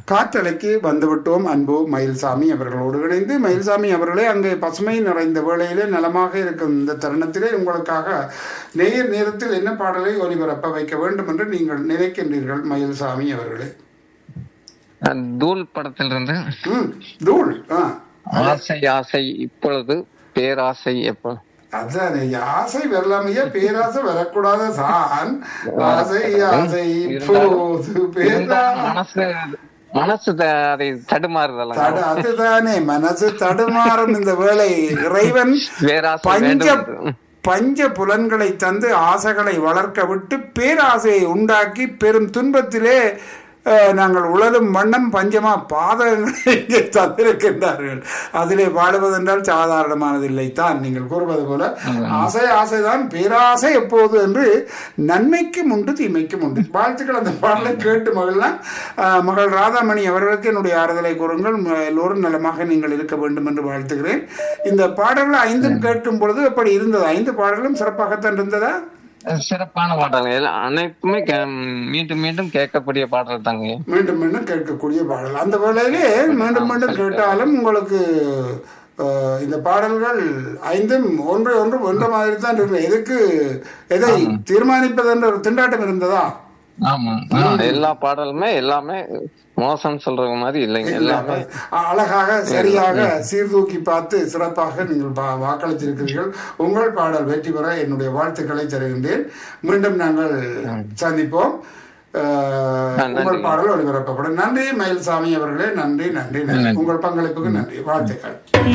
காற்றலைக்கு வந்துவிட்டோம் அன்பு மயில்சாமி அவர்களோடு இணைந்து மயில்சாமி அவர்களே அங்கே பசுமை நிறைந்த வேளையிலே நலமாக இருக்கும் இந்த தருணத்திலே உங்களுக்காக நேர் நேரத்தில் என்ன பாடலை ஒலிபரப்ப வைக்க வேண்டும் என்று நீங்கள் நினைக்கின்றீர்கள் மயில்சாமி அவர்களே அஹ் தூள் படத்திலிருந்து ம் தூள் ஆ ஆசை ஆசை இப்பொழுது பேராசை எப்போ அதான் ஆசை வரலாமையா பேராசை வரக்கூடாத சான் ஆசை ஆசை இப்போது பேரா இருந்தாலும் மனசு மனசு த- அதை தடுமாறுதல தடு அதுதானே மனசு தடுமாறும் இந்த வேளை இறைவன் பேராசை பஞ்ச வேண்டும் என்று. பஞ்ச புலன்களை தந்து ஆசைகளை வளர்க்க விட்டு பேராசையை உண்டாக்கி பெரும் துன்பத்திலே அஹ், நாங்கள் உழலும் வண்ணம் பஞ்சமா பாதகங்களை இங்கே தந்திருக்கின்றார்கள் அதிலே வாழுவதென்றால் சாதாரணமானதில்லை தான் நீங்கள் கூறுவது போல ஆசை ஆசைதான் பேராசை எப்போது என்று நன்மைக்கும் உண்டு தீமைக்கும் உண்டு வாழ்த்துக்கள் அந்த பாடலை கேட்டு மகிழ்லாம் அஹ், மகள் ராதாமணி அவர்களுக்கு என்னுடைய ஆறுதலை கூறுங்கள் ம- எல்லோரும் நலமாக நீங்கள் இருக்க வேண்டும் என்று வாழ்த்துகிறேன் இந்த பாடல்கள் ஐந்தும் கேட்கும் பொழுது எப்படி இருந்தது ஐந்து பாடல்களும் சிறப்பாகத்தான் இருந்ததா சிறப்பான பாடல்கள் எல்லாம் அனைத்துமே கே- மீண்டும் மீண்டும் கேட்கக்கூடிய பாடல் தாங்க மீண்டும் மீண்டும் கேட்கக்கூடிய பாடல் அந்த வேளையிலே மீண்டும் மீண்டும் கேட்டாலும் உங்களுக்கு அஹ், இந்த பாடல்கள் ஐந்தும் ஒன்று ஒன்று ஒன்ற மாதிரி தான் இருக்கு எதுக்கு எதை தீர்மானிப்பது என்ற ஒரு திண்டாட்டம் இருந்ததா ஆமா ஆ, எல்லா பாடலுமே எல்லாமே மோசம் சொல்ற மாதிரி இல்லைங்க எல்லாமே அ- அழகாக சரியாக சீர்தூக்கி பார்த்து சிறப்பாக நீங்கள் பா- வாக்களித்திருக்கிறீர்கள் உங்கள் பாடல் வெற்றி பெற என்னுடைய வாழ்த்துக்களை தருகின்றேன் மீண்டும் நாங்கள் சந்திப்போம் அஹ், நன்றி. உங்கள் பாடல் ஒளிபரப்பப்படும் நன்றி மயில்சாமி அவர்களே நன்றி நன்றி நன்றி உங்கள் பங்களிப்புக்கு நன்றி வாழ்த்துக்கள்